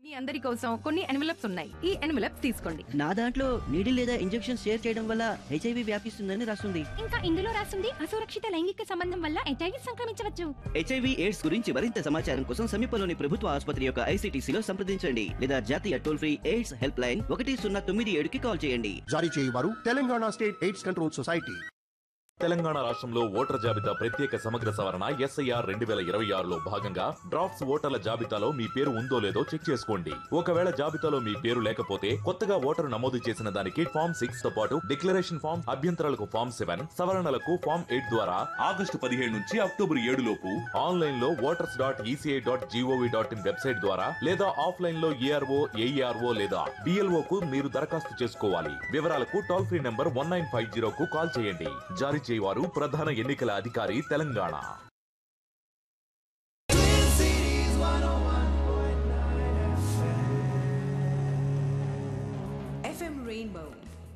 మీ అందరి కోసం కొన్ని ఎన్వలప్స్ ఉన్నాయి ఈ ఎన్వలప్స్ తీసుకోండి నా దాంట్లో నీడిల్ లేదా ఇంజెక్షన్ షేర్ చేయడం వల్ల హెచ్ఐవి వ్యాపిస్తుందని రాస్తుంది ఇంకా ఇందులో రాసింది అసురక్షిత లైంగిక సంబంధం వల్ల హెచ్ఐవి సంక్రమించవచ్చు హెచ్ఐవి ఎయిడ్స్ గురించి మరింత సమాచారం కోసం సమీపంలోని ప్రభుత్వ ఆసుపత్రి యొక్క ఐసీటీసీలో సంప్రదించండి లేదా జాతీయ toll free AIDS helpline ఒకటి సున్నా తొమ్మిది ఏడుకి కాల్ చేయండి జారీ చేయువారు Telangana state AIDS control society Telangana రాష్ట్రంలో ఓటర్ల జాబితా ప్రత్యేక సమగ్ర సవరణ ఎస్ఐఆర్ రెండు వేల ఇరవై ఆరులో భాగంగా డ్రాఫ్ట్స్ ఓటర్ల జాబితాలో మీ పేరు ఉందో లేదో చెక్ చేసుకోండి ఒకవేళ జాబితాలో మీ పేరు లేకపోతే కొత్తగా ఓటరు నమోదు చేసిన దానికి ఫామ్ సిక్స్ తో పాటు డిక్లరేషన్ ఫామ్ అభ్యంతరాలకు ఫామ్ సెవెన్ సవరణలకు ఫామ్ ఎయిట్ ద్వారా ఆగస్టు పదిహేడు నుంచి అక్టోబర్ ఏడు లోపు ఆన్లైన్ లో voters dot ECI dot GOV dot in website ద్వారా లేదా ఆఫ్లైన్ లో ఏఆర్ఓ ఏఈఆర్ఓ లేదా డిఎల్ఓ కు మీరు దరఖాస్తు చేసుకోవాలి వివరాలకు toll free number one nine five zero కు కాల్ చేయండి జారీ చేయవారు ప్రధాన ఎన్నికల అధికారి తెలంగాణ FM Rainbow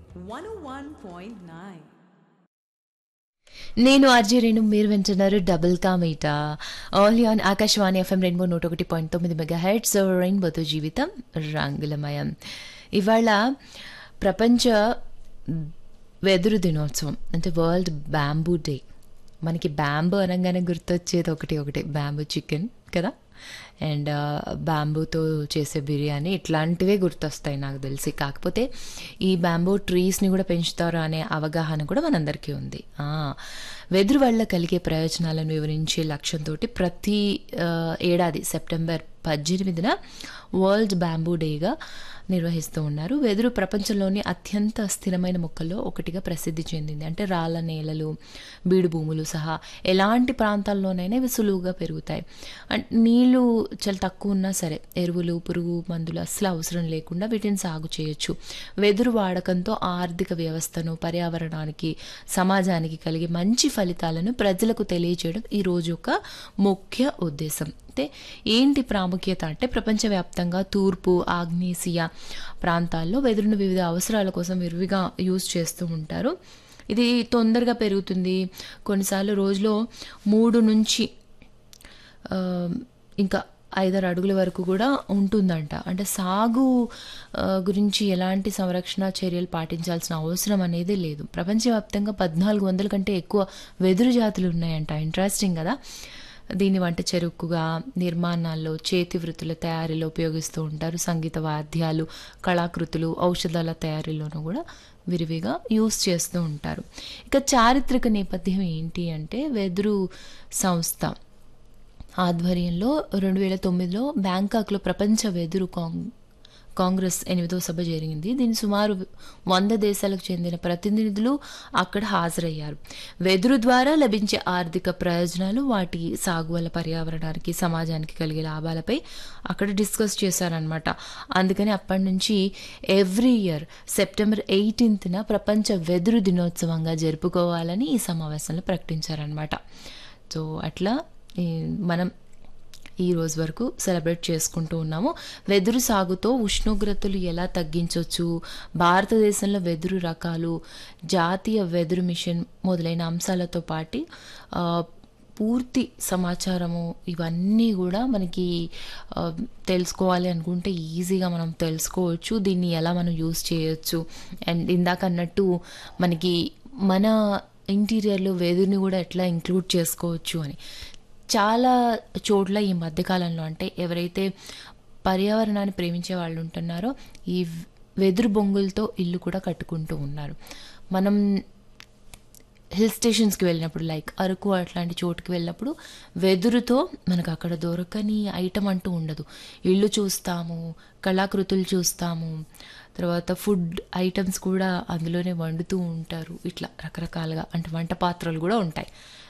101.9. నేను ఆర్జే రేణు మీరు వింటున్నారు double ka meetha only on Akashvani FM rainbow నూట ఒకటి పాయింట్ తొమ్మిది మెగా హెడ్స్ రెయిన్బోతో జీవితం రంగులమయం ఇవాళ ప్రపంచ వెదురు దినోత్సవం అంటే వరల్డ్ బ్యాంబూ డే మనకి బ్యాంబూ అనగానే గుర్తొచ్చేది ఒకటి ఒకటి బ్యాంబూ చికెన్ కదా అండ్ బ్యాంబూతో చేసే బిర్యానీ ఇట్లాంటివే గుర్తొస్తాయి నాకు తెలిసి కాకపోతే ఈ బ్యాంబూ ట్రీస్ని కూడా పెంచుతారు అనే అవగాహన కూడా మనందరికీ ఉంది ఆ, వెదురు వల్ల కలిగే ప్రయోజనాలను వివరించే లక్ష్యంతో ప్రతి ఆ, ఏడాది సెప్టెంబర్ పద్దెనిమిదిన వరల్డ్ బ్యాంబూ డేగా నిర్వహిస్తూ ఉన్నారు వెదురు ప్రపంచంలోని అత్యంత స్థిరమైన మొక్కల్లో ఒకటిగా ప్రసిద్ధి చెందింది అంటే రాళ్ళ నేలలు బీడు భూములు సహా ఎలాంటి ప్రాంతాల్లోనైనా ఇవి సులువుగా పెరుగుతాయి అండ్ నీళ్లు చాలా తక్కువ ఉన్నా సరే ఎరువులు పురుగు మందులు అస్సలు అవసరం లేకుండా వీటిని సాగు చేయొచ్చు వెదురు వాడకంతో ఆర్థిక వ్యవస్థను పర్యావరణానికి సమాజానికి కలిగే మంచి ఫలితాలను ప్రజలకు తెలియజేయడం ఈ రోజు యొక్క ముఖ్య ఉద్దేశం అయితే ఏంటి ప్రాముఖ్యత అంటే ప్రపంచవ్యాప్తంగా తూర్పు ఆగ్నేసియా ప్రాంతాల్లో వెదురును వివిధ అవసరాల కోసం విరివిగా యూజ్ చేస్తూ ఉంటారు ఇది తొందరగా పెరుగుతుంది కొన్నిసార్లు రోజులో మూడు నుంచి ఆ, ఇంకా ఐదారు అడుగుల వరకు కూడా ఉంటుందంట అంటే సాగు ఆ, గురించి ఎలాంటి సంరక్షణ చర్యలు పాటించాల్సిన అవసరం అనేది లేదు ప్రపంచవ్యాప్తంగా పద్నాలుగు వందల కంటే ఎక్కువ వెదురు జాతులు ఉన్నాయంట ఇంట్రెస్టింగ్ కదా దీన్ని వంట చెరుకుగా నిర్మాణాల్లో చేతి వృత్తుల తయారీలో ఉపయోగిస్తూ ఉంటారు సంగీత వాద్యాలు కళాకృతులు ఔషధాల తయారీలోనూ కూడా విరివిగా యూస్ చేస్తూ ఉంటారు ఇక చారిత్రక నేపథ్యం ఏంటి అంటే వెదురు సంస్థ ఆధ్వర్యంలో రెండు వేల తొమ్మిదిలో బ్యాంకాక్లో ప్రపంచ వెదురు కాంగ్ కాంగ్రెస్ ఎనిమిదో సభ జరిగింది దీని సుమారు వంద దేశాలకు చెందిన ప్రతినిధులు అక్కడ హాజరయ్యారు వెదురు ద్వారా లభించే ఆర్థిక ప్రయోజనాలు వాటి సాగు వల్ల పర్యావరణానికి సమాజానికి కలిగే లాభాలపై అక్కడ డిస్కస్ చేశారనమాట అందుకని అప్పటి నుంచి ఎవ్రీ ఇయర్ సెప్టెంబర్ ఎయిటీన్త్న ప్రపంచ వెదురు దినోత్సవంగా జరుపుకోవాలని ఈ సమావేశంలో ప్రకటించారనమాట సో అట్లా ఈ మనం ఈ రోజు వరకు సెలబ్రేట్ చేసుకుంటూ ఉన్నాము వెదురు సాగుతో ఉష్ణోగ్రతలు ఎలా తగ్గించవచ్చు భారతదేశంలో వెదురు రకాలు జాతీయ వెదురు మిషన్ మొదలైన అంశాలతో పాటు ఆ, పూర్తి సమాచారము ఇవన్నీ కూడా మనకి ఆ, తెలుసుకోవాలి అనుకుంటే ఈజీగా మనం తెలుసుకోవచ్చు దీన్ని ఎలా మనం యూస్ చేయొచ్చు అండ్ ఇందాక అన్నట్టు మనకి మన ఇంటీరియర్లో వెదురుని కూడా ఎట్లా ఇంక్లూడ్ చేసుకోవచ్చు అని చాలా చోట్ల ఈ మధ్యకాలంలో అంటే ఎవరైతే పర్యావరణాన్ని ప్రేమించే వాళ్ళు ఉంటున్నారో ఈ వెదురు బొంగులతో ఇల్లు కూడా కట్టుకుంటూ ఉన్నారు మనం హిల్ స్టేషన్స్కి వెళ్ళినప్పుడు లైక్ అరకు అట్లాంటి చోటుకి వెళ్ళినప్పుడు వెదురుతో మనకు అక్కడ దొరకని ఐటమ్ అంటూ ఉండదు ఇల్లు చూస్తాము కళాకృతులు చూస్తాము తర్వాత ఫుడ్ ఐటమ్స్ కూడా అందులోనే వండుతూ ఉంటారు ఇట్లా రకరకాలుగా అంటే వంట పాత్రలు కూడా ఉంటాయి